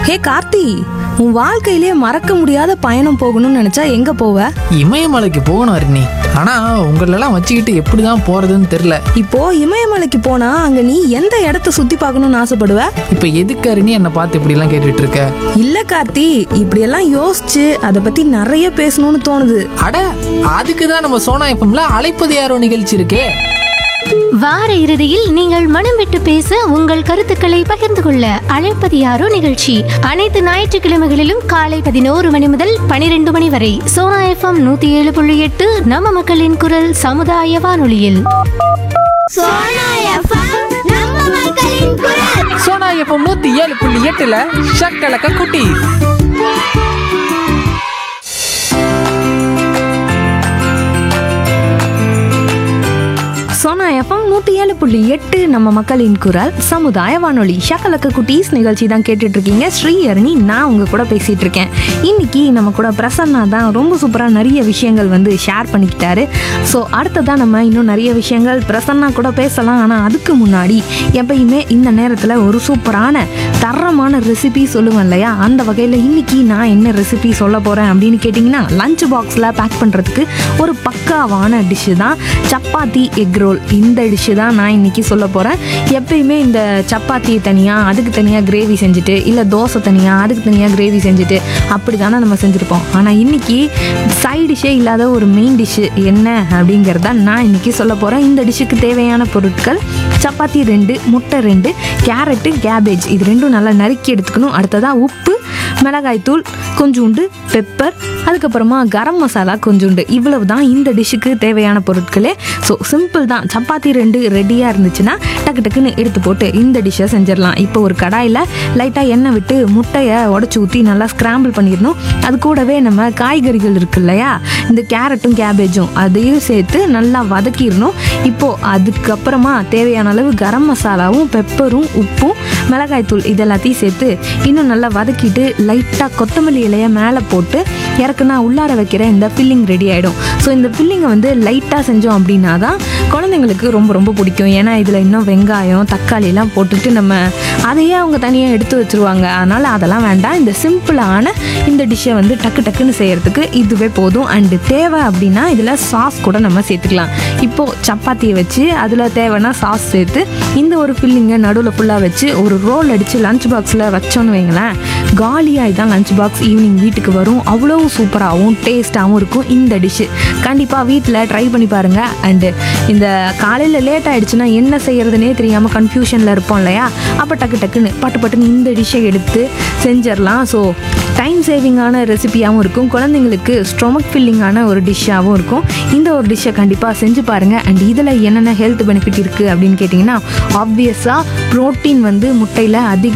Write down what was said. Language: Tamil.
ஹே கார்த்தி உன் வாழ்க்கையிலே மறக்க முடியாத பயணம் போகணும்னு நினைச்சா எங்க போவ இமயமலைக்கு போகணும் அருணி ஆனா உங்களெல்லாம் வச்சுக்கிட்டு எப்படிதான் போறதுன்னு தெரியல இப்போ இமயமலைக்கு போனா அங்க நீ எந்த இடத்த சுத்தி பார்க்கணும்னு ஆசைப்படுவ இப்ப எதுக்கு அருணி என்னை பார்த்து இப்படி எல்லாம் கேட்டுட்டு இருக்க இல்ல கார்த்தி இப்படியெல்லாம் யோசிச்சு அதை பத்தி நிறைய பேசணும்னு தோணுது அட அதுக்கு தான் நம்ம சோனா எஃப்எம்ல அழைப்பது யாரோ நிகழ்ச்சி இருக்கே வார இறுதியில் நீங்கள் மனம் விட்டு பேச உங்கள் கருத்துக்களை பகிர்ந்து கொள்ள அழைப்பது யாரோ நிகழ்ச்சி அனைத்து ஞாயிற்றுக்கிழமைகளிலும் காலை பதினோரு மணி முதல் பனிரெண்டு மணி வரை சோனா எஃப்எம் நூத்தி ஏழு புள்ளி எட்டு நம்ம மக்களின் குரல் சமுதாய வானொலியில் சோனா எஃப்எம் நம்ம மக்களின் குரல் சோனா எஃப்எம் நூத்தி ஏழு புள்ளி எட்டுல ஷக்கலக்க குட்டி சோனா எஃப்எம் நூத்தி ஏழு புள்ளி எட்டு நம்ம மக்களின் குரல் சமுதாய வானொலி ஷக்கலக்க குட்டீஸ் நிகழ்ச்சி தான் கேட்டுட்டு இருக்கீங்க ஸ்ரீஹரணி நான் உங்க கூட பேசிட்டு இருக்கேன் இன்னைக்கு நம்ம கூட பிரசன்னா தான் ரொம்ப சூப்பரா நிறைய விஷயங்கள் வந்து ஷேர் பண்ணிக்கிட்டாரு ஸோ அடுத்ததான் நம்ம இன்னும் நிறைய விஷயங்கள் பிரசன்னா கூட பேசலாம் ஆனா அதுக்கு முன்னாடி எப்பயுமே இந்த நேரத்துல ஒரு சூப்பரான தரமான ரெசிபி சொல்லுவேன் இல்லையா அந்த வகையில் இன்னைக்கு நான் என்ன ரெசிபி சொல்ல போறேன் அப்படின்னு கேட்டிங்கன்னா லஞ்ச் பாக்ஸில் பேக் பண்ணுறதுக்கு ஒரு பக்காவான டிஷ்ஷு தான் சப்பாத்தி எக் ரோல் இந்த டிஷ்ஷு தான் நான் இன்னைக்கு சொல்ல போகிறேன் எப்பயுமே இந்த சப்பாத்தி தனியாக அதுக்கு தனியாக கிரேவி செஞ்சுட்டு இல்லை தோசை தனியாக அதுக்கு தனியாக கிரேவி செஞ்சுட்டு அப்படி தானே நம்ம செஞ்சுருப்போம் ஆனால் இன்னைக்கு சைட் டிஷ்ஷே இல்லாத ஒரு மெயின் டிஷ்ஷு என்ன அப்படிங்கிறத நான் இன்னைக்கு சொல்ல போகிறேன் இந்த டிஷ்ஷுக்கு தேவையான பொருட்கள் சப்பாத்தி ரெண்டு முட்டை ரெண்டு கேரட்டு கேபேஜ் இது ரெண்டும் நல்லா நறுக்கி எடுத்துக்கணும் அடுத்ததாக உப்பு மிளகாய்த்தூள் கொஞ்சோண்டு பெப்பர் அதுக்கப்புறமா கரம் மசாலா கொஞ்சோண்டு இவ்வளவு தான் இந்த டிஷ்ஷுக்கு தேவையான பொருட்களே ஸோ சிம்பிள் தான் சப்பாத்தி ரெண்டு ரெடியாக இருந்துச்சுன்னா டக்கு டக்குன்னு எடுத்து போட்டு இந்த டிஷ்ஷை செஞ்சிடலாம் இப்போ ஒரு கடாயில் லைட்டாக எண்ணெய் விட்டு முட்டையை உடச்சி ஊற்றி நல்லா ஸ்க்ராம்பிள் பண்ணிடணும் அது கூடவே நம்ம காய்கறிகள் இருக்கு இல்லையா இந்த கேரட்டும் கேபேஜும் அதையும் சேர்த்து நல்லா வதக்கிடணும் இப்போது அதுக்கப்புறமா தேவையான அளவு கரம் மசாலாவும் பெப்பரும் உப்பும் மிளகாய்த்தூள் இது எல்லாத்தையும் சேர்த்து இன்னும் நல்லா வதக்கிட்டு லைட்டாக கொத்தமல்லி இலையை மேலே போட்டு இறக்குனா உள்ளார வைக்கிற இந்த ஃபில்லிங் ரெடி ஆகிடும் ஸோ இந்த ஃபில்லிங்கை வந்து லைட்டாக செஞ்சோம் அப்படின்னா தான் குழந்தைங்களுக்கு ரொம்ப ரொம்ப பிடிக்கும் ஏன்னா இதில் இன்னும் வெங்காயம் தக்காளிலாம் போட்டுட்டு நம்ம அதையே அவங்க தனியாக எடுத்து வச்சுருவாங்க அதனால் அதெல்லாம் வேண்டாம் இந்த சிம்பிளான இந்த டிஷ்ஷை வந்து டக்கு டக்குன்னு செய்கிறதுக்கு இதுவே போதும் அண்டு தேவை அப்படின்னா இதில் சாஸ் கூட நம்ம சேர்த்துக்கலாம் இப்போது சப்பாத்தியை வச்சு அதில் தேவைன்னா சாஸ் சேர்த்து இந்த ஒரு ஃபில்லிங்கை நடுவில் ஃபுல்லாக வச்சு ஒரு ரோல் அடித்து லஞ்ச் பாக்ஸில் வச்சோன்னு வைங்களேன் காலியாகி தான் லஞ்ச் பாக்ஸ் ஈவினிங் வீட்டுக்கு வரும் அவ்வளோ சூப்பராகவும் டேஸ்ட்டாகவும் இருக்கும் இந்த டிஷ்ஷு கண்டிப்பாக வீட்டில் ட்ரை பண்ணி பாருங்கள் அண்டு இந்த காலையில் லேட் ஆயிடுச்சுன்னா என்ன செய்யறதுனே தெரியாமல் கன்ஃபியூஷனில் இருப்போம் இல்லையா அப்போ டக்கு டக்குன்னு பட்டு பட்டுன்னு இந்த டிஷ்ஷை எடுத்து செஞ்சிடலாம் ஸோ டைம் சேவிங்கான ரெசிபியாகவும் இருக்கும் குழந்தைங்களுக்கு ஸ்டொமக் ஃபில்லிங்கான ஒரு டிஷ்ஷாகவும் இருக்கும் இந்த ஒரு டிஷ்ஷை கண்டிப்பாக செஞ்சு பாருங்கள் அண்ட் இதில் என்னென்ன ஹெல்த் பெனிஃபிட் இருக்குது அப்படின்னு கேட்டிங்கன்னா ஆப்வியஸாக ப்ரோட்டீன் வந்து முட்டையில் அதிக